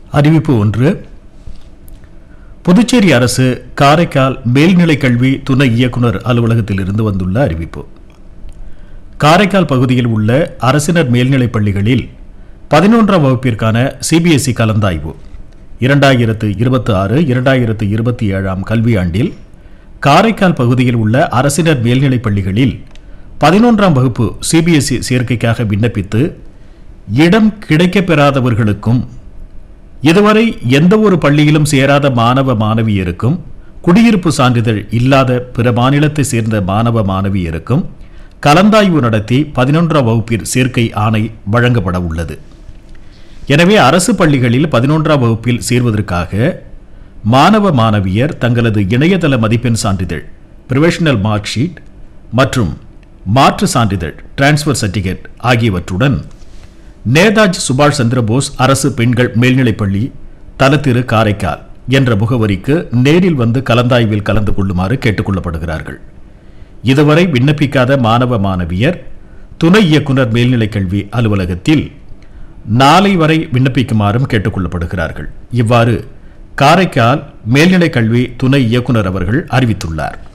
அறிவிப்பு ஒன்று புதுச்சேரி அரசு காரைக்கால் மேல்நிலைக் கல்வி துணை இயக்குனர் அலுவலகத்திலிருந்து வந்துள்ள அறிவிப்பு காரைக்கால் பகுதியில் உள்ள அரசினர் மேல்நிலைப் பள்ளிகளில் பதினொன்றாம் வகுப்பிற்கான சிபிஎஸ்இ கலந்தாய்வு இரண்டாயிரத்து இருபத்தி ஆறு இரண்டாயிரத்து இருபத்தி ஏழாம் கல்வியாண்டில் காரைக்கால் பகுதியில் உள்ள அரசினர் மேல்நிலைப் பள்ளிகளில் பதினொன்றாம் வகுப்பு சிபிஎஸ்இ சேர்க்கைக்காக விண்ணப்பித்து இடம் கிடைக்கப்பெறாதவர்களுக்கும் இதுவரை எந்த ஒரு பள்ளியிலும் சேராத மாணவ மாணவியருக்கும் குடியிருப்பு சான்றிதழ் இல்லாத பிற மாநிலத்தை சேர்ந்த மாணவ மாணவியருக்கும் கலந்தாய்வு நடத்தி பதினொன்றாம் வகுப்பில் சேர்க்கை ஆணை வழங்கப்பட உள்ளது எனவே அரசு பள்ளிகளில் பதினொன்றாம் வகுப்பில் சேர்வதற்காக மாணவ மாணவியர் தங்களது இணையதள மதிப்பெண் சான்றிதழ் ப்ரொஃபஷனல் மார்க் ஷீட் மற்றும் மாற்று சான்றிதழ் டிரான்ஸ்ஃபர் சர்டிஃபிகேட் ஆகியவற்றுடன் நேதாஜி சுபாஷ் சந்திரபோஸ் அரசு பெண்கள் மேல்நிலைப்பள்ளி தலத்திரு காரைக்கால் என்ற முகவரிக்கு நேரில் வந்து கலந்தாய்வில் கலந்து கொள்ளுமாறு கேட்டுக்கொள்ளப்படுகிறார்கள் இதுவரை விண்ணப்பிக்காத மாணவ மாணவியர் துணை இயக்குனர் மேல்நிலைக் கல்வி அலுவலகத்தில் நாளை வரை விண்ணப்பிக்குமாறும் கேட்டுக்கொள்ளப்படுகிறார்கள் இவ்வாறு காரைக்கால் மேல்நிலைக் கல்வி துணை இயக்குனர் அவர்கள் அறிவித்துள்ளார்